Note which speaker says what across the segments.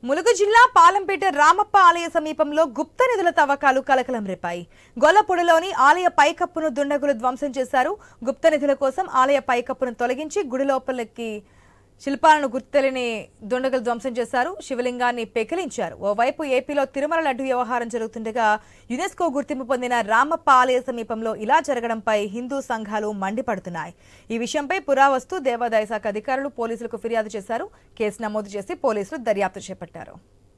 Speaker 1: ములుగు జిల్లా పాలంపేట రామప్ప ఆలయ సమీపంలో గుప్త నిధుల తవ్వకాలు కలకలం రేపాయి గొల్లపూడిలోని ఆలయ పైకప్పును దుండగులు ధ్వంసం చేశారు గుప్త నిధుల కోసం ఆలయ పైకప్పును తొలగించి గుడి లోపలికి శిల్పాలను గుర్తెలిని దుండగులు ధ్వంసం చేశారు శివలింగాన్ని పెకిలించారు ఓవైపు ఏపీలో తిరుమల లడ్డు వ్యవహారం జరుగుతుండగా యునెస్కో గుర్తింపు పొందిన రామప్ప ఆలయ సమీపంలో ఇలా జరగడంపై హిందూ సంఘాలు మండిపడుతున్నాయి ఈ విషయంపై పురావస్తు దేవాదాయ శాఖ అధికారులు పోలీసులకు ఫిర్యాదు చేశారు కేసు నమోదు చేసి పోలీసులు దర్యాప్తు చేపట్టారు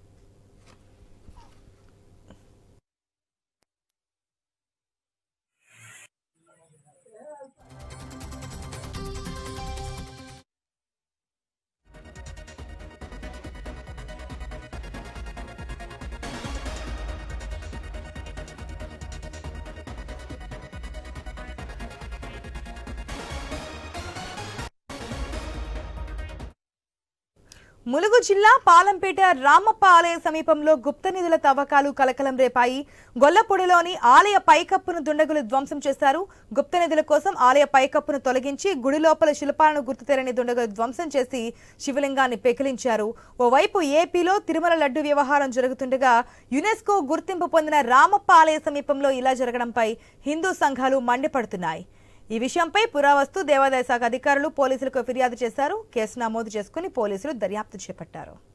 Speaker 1: ములుగు జిల్లా పాలంపేట రామప్ప ఆలయ సమీపంలో గుప్త నిధుల తవ్వకాలు కలకలం రేపాయి గొల్లపొడిలోని ఆలయ పైకప్పును దుండగులు ధ్వంసం చేశారు గుప్త నిధుల కోసం ఆలయ పైకప్పును తొలగించి గుడి లోపల శిల్పాలను గుర్తు తెరని దుండగులు ధ్వంసం చేసి శివలింగాన్ని పెకిలించారు ఓవైపు ఏపీలో తిరుమల లడ్డు వ్యవహారం జరుగుతుండగా యునెస్కో గుర్తింపు పొందిన రామప్ప ఆలయ సమీపంలో ఇలా జరగడంపై హిందూ సంఘాలు మండిపడుతున్నాయి ఈ విషయంపై పురావస్తు దేవాదాయ శాఖ అధికారులు పోలీసులకు ఫిర్యాదు చేశారు కేసు నమోదు చేసుకుని పోలీసులు దర్యాప్తు చేపట్టారు